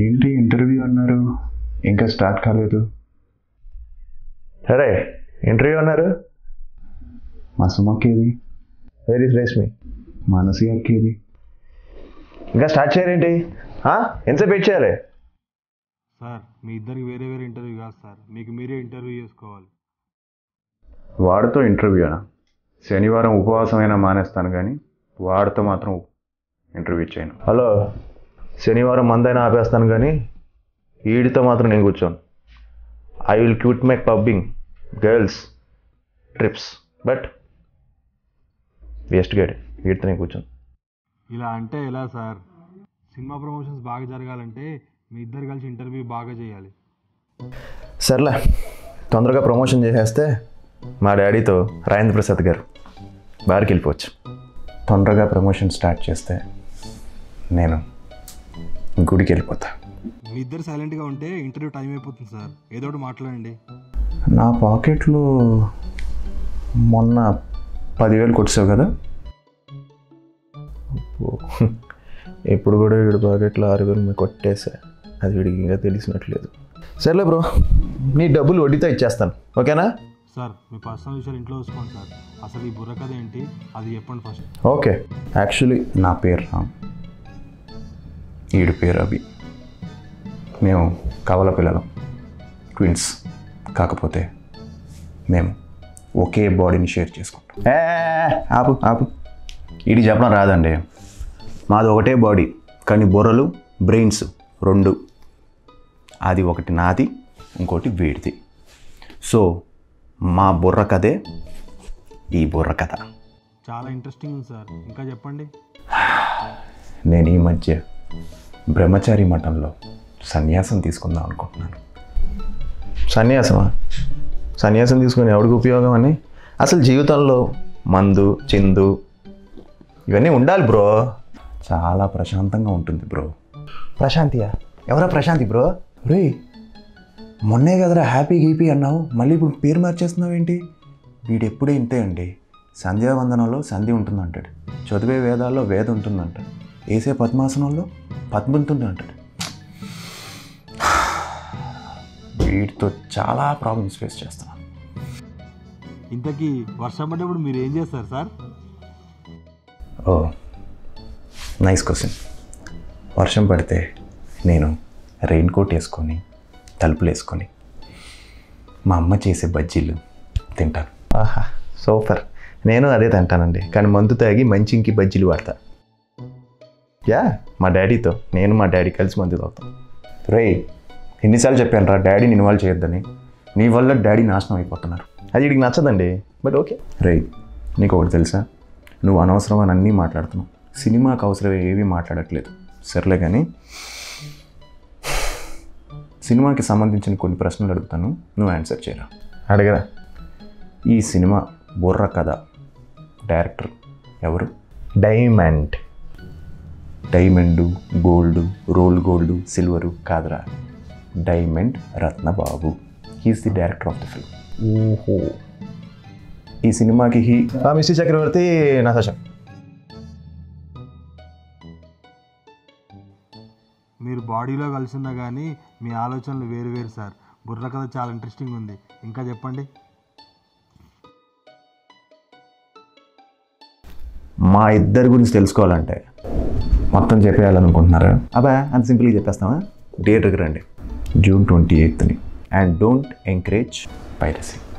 ఏంటి ఇంటర్వ్యూ అన్నారు ఇంకా స్టార్ట్ కాలేదు సరే ఇంటర్వ్యూ అన్నారు మా సుమక్కేది వెరీ రేష్మి మనసి అక్కేది ఇంకా స్టార్ట్ చేయరేంటి ఆ? ఎంతసేపు వెయిట్ చేయాలి సార్ మీ ఇద్దరికి వేరే వేరే ఇంటర్వ్యూ కాదు సార్ మీకు మీరే ఇంటర్వ్యూ చేసుకోవాలి వాడితో ఇంటర్వ్యూనా శనివారం ఉపవాసమైనా మానేస్తాను కానీ వాడితో మాత్రం ఇంటర్వ్యూ చేయను హలో శనివారం మందైనా ఆపేస్తాను కానీ వీడితో మాత్రం నేను కూర్చోను I will cute my pubbing girls trips but waste guide వీడితో నేను కూర్చోను ఇలా అంటే ఎలా సార్ సినిమా ప్రమోషన్స్ బాగా జరగాలంటే మీ ఇద్దరు కలిసి ఇంటర్వ్యూ బాగా చేయాలి సర్లే తొందరగా ప్రమోషన్ చేసేస్తే మా డాడీతో రాజేంద్ర ప్రసాద్ గారు బార్కి వెళ్ళిపోవచ్చు తొందరగా ప్రమోషన్ స్టార్ట్ చేస్తే నేను గుడికి వెళ్ళిపోతా మీ ఇద్దరు సైలెంట్గా ఉంటే ఇంటర్వ్యూ టైం అయిపోతుంది సార్ ఏదో ఒకటి మాట్లాడండి నా పాకెట్లో మొన్న పదివేలు కొట్టావు కదా ఇప్పుడు కూడా వీడి పాకెట్లో ఆరు వేలు మీకు కొట్టేసా అది వీడికి ఇంకా తెలిసినట్లేదు సర్లే బ్రో నీ డబ్బులు వడ్డీతో ఇచ్చేస్తాను ఓకేనా సార్ మీ పర్సనల్ విషయాలు ఇంట్లో చూసుకోండి సార్ అసలు ఈ బుర్ర కథ ఏంటి అది చెప్పండి ఫస్ట్ ఓకే యాక్చువల్లీ నా పేరు రామ్ ఈడు పేరు అభి మేము కవల పిల్లలం ట్విన్స్ కాకపోతే మేము ఒకే బాడీని షేర్ చేసుకుంటాం ఏ ఆపు ఆపు ఇది చెప్పడం రాదండి మాది ఒకటే బాడీ కానీ బుర్రలు బ్రెయిన్స్ రెండు అది ఒకటి నాది ఇంకోటి వీడిది సో మా బుర్ర కథే ఈ బుర్ర కథ చాలా ఇంట్రెస్టింగ్ ఉంది సార్ ఇంకా చెప్పండి నేను ఈ మధ్య బ్రహ్మచారి మఠంలో సన్యాసం తీసుకుందాం అనుకుంటున్నాను సన్యాసమా సన్యాసం తీసుకొని ఎవడికి ఉపయోగం అని అసలు జీవితంలో మందు చిందు ఇవన్నీ ఉండాలి బ్రో చాలా ప్రశాంతంగా ఉంటుంది బ్రో ప్రశాంతియా ఎవరా ప్రశాంతి బ్రో రే మొన్నే కదరా హ్యాపీ గీపీ అన్నావు మళ్ళీ ఇప్పుడు పేరు మార్చేస్తున్నావు ఏంటి వీడు ఎప్పుడే ఇంతే అండి సంధ్యావందనంలో సంధి ఉంటుందంటాడు చదివే వేదాల్లో వేద ఉంటుందంటాడు వేసే పద్మాసనంలో పద్మ ఉంటుంది అంటాడు వీటితో చాలా ప్రాబ్లమ్స్ ఫేస్ చేస్తున్నాను ఇంతకీ వర్షం పడ్డప్పుడు మీరు ఏం చేస్తారు సార్ ఓ నైస్ క్వశ్చన్ వర్షం పడితే నేను రెయిన్ కోట్ వేసుకొని తలుపులు వేసుకొని మా అమ్మ చేసే బజ్జీలు తింటాను ఆహా సూపర్ నేను అదే తింటానండి కానీ మందు తాగి మంచి ఇంకి బజ్జీలు వాడతా యా మా డాడీతో నేను మా డాడీ కలిసి మందు తాగుతాం రే ఎన్నిసార్లు చెప్పాను రా డాడీని ఇన్వాల్వ్ చేయొద్దని నీ వల్ల డాడీ నాశనం అయిపోతున్నారు అది వీడికి నచ్చదండి బట్ ఓకే రే నీకు ఒకటి తెలుసా నువ్వు అనవసరమని అన్నీ మాట్లాడుతున్నావు సినిమాకి అవసరం ఏవి మాట్లాడట్లేదు సర్లే కానీ సినిమాకి సంబంధించిన కొన్ని ప్రశ్నలు అడుగుతాను నువ్వు ఆన్సర్ చేయరా అడగరా ఈ సినిమా బుర్ర కథ డైరెక్టర్ ఎవరు diamond diamond gold role gold silver కాదరా diamond Ratnababu he's the director of the film ఓహో ఈ సినిమాకి హీ మిస్టర్ చక్రవర్తి నసాశం మీరు బాడీలో కలిసినా కానీ మీ ఆలోచనలు వేరు వేరు సార్ బుర్ర కథ చాలా ఇంట్రెస్టింగ్ ఉంది ఇంకా చెప్పండి మా ఇద్దరి గురించి తెలుసుకోవాలంటే మొత్తం చెప్పేయాలనుకుంటున్నారా అబ్బా అంత సింపుల్గా చెప్పేస్తామా డేట్కి రండి జూన్ ట్వంటీ ఎయిత్ని అండ్ డోంట్ ఎంకరేజ్ పైరసీ